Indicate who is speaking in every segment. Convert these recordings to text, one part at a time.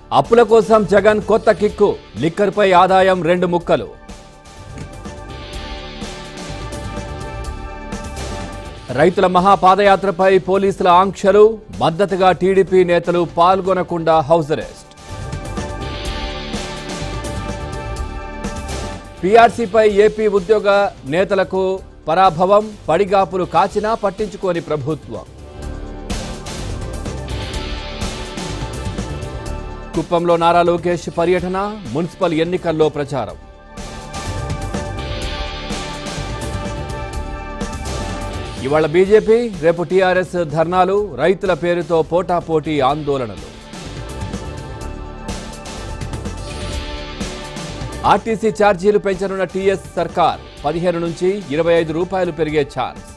Speaker 1: అప్పుల కోసం జగన్ కొత్త కిక్కు లిక్కర్పై ఆదాయం రెండు ముక్కలు రైతుల మహాపాదయాత్రపై పోలీసుల ఆంక్షలు మద్దతుగా టీడీపీ నేతలు పాల్గొనకుండా హౌస్ అరెస్ట్ పీఆర్సీపై ఏపీ ఉద్యోగ నేతలకు పరాభవం పడిగాపులు కాచినా పట్టించుకోని ప్రభుత్వం కుప్పంలో నారా లోకేష్ పర్యటన మున్సిపల్ ఎన్నికల్లో ప్రచారం ఇవాళ బీజేపీ రేపు టీఆర్ఎస్ ధర్నాలు రైతుల పేరుతో పోటాపోటీ ఆందోళనలు ఆర్టీసీ ఛార్జీలు పెంచనున్న టీఎస్ సర్కార్ పదిహేను నుంచి ఇరవై ఐదు రూపాయలు పెరిగే ఛాన్స్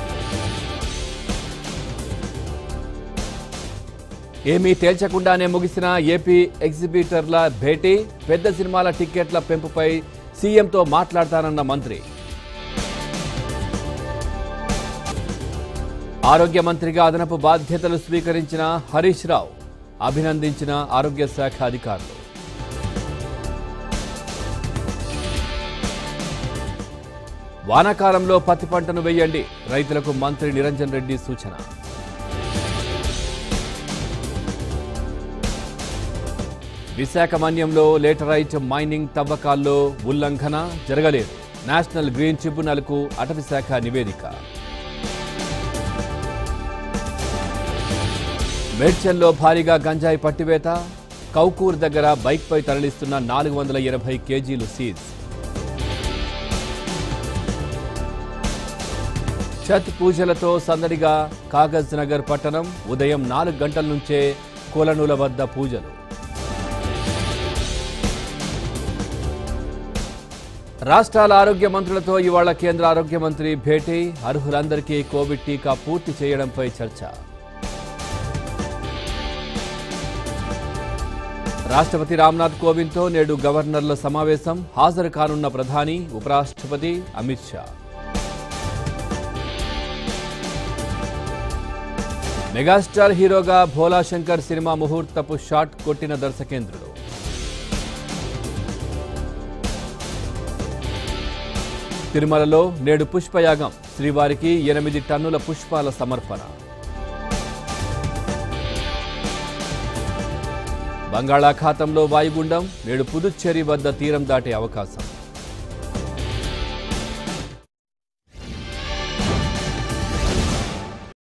Speaker 1: ఏమీ తేల్చకుండానే ముగిసిన ఏపీ ఎగ్జిబిటర్ల భేటీ పెద్ద సినిమాల టిక్కెట్ల పెంపుపై సీఎంతో మాట్లాడతానన్న మంత్రి ఆరోగ్య మంత్రిగా అదనపు బాధ్యతలు స్వీకరించిన హరీష్ రావు అభినందించిన ఆరోగ్య శాఖ అధికారులు వానాకాలంలో పత్తి పంటను వేయండి రైతులకు మంత్రి నిరంజన్ రెడ్డి సూచన విశాఖ మన్యంలో లేటరైట్ మైనింగ్ తవ్వకాల్లో ఉల్లంఘన జరగలేదు నేషనల్ గ్రీన్ ట్రిబ్యునల్కు అటవీశాఖ నివేదిక మేడ్చల్లో భారీగా గంజాయి పట్టివేత కౌకూర్ దగ్గర బైక్పై తరలిస్తున్న నాలుగు వందల ఎనభై కేజీలు సీజ్ ఛత్ పూజలతో సందడిగా కాగజ్ నగర్ పట్టణం ఉదయం నాలుగు గంటల నుంచే కొలనుల వద్ద పూజలు రాష్ట్రాల ఆరోగ్య మంత్రులతో ఇవాళ కేంద్ర ఆరోగ్య మంత్రి భేటీ అర్హులందరికీ కోవిడ్ టీకా పూర్తి చేయడంపై చర్చ రాష్ట్రపతి రామ్నాథ్ కోవింద్తో నేడు గవర్నర్ల సమావేశం హాజరు కానున్న ప్రధాని ఉపరాష్ట్రపతి అమిత్ షా మెగాస్టార్ హీరోగా భోలా శంకర్ సినిమా ముహూర్తపు షాట్ కొట్టిన దర్శకేంద్రుడు తిరుమలలో నేడు పుష్పయాగం శ్రీవారికి ఎనిమిది టన్నుల పుష్పాల సమర్పణ బంగాళాఖాతంలో వాయుగుండం నేడు పుదుచ్చేరి వద్ద తీరం దాటే అవకాశం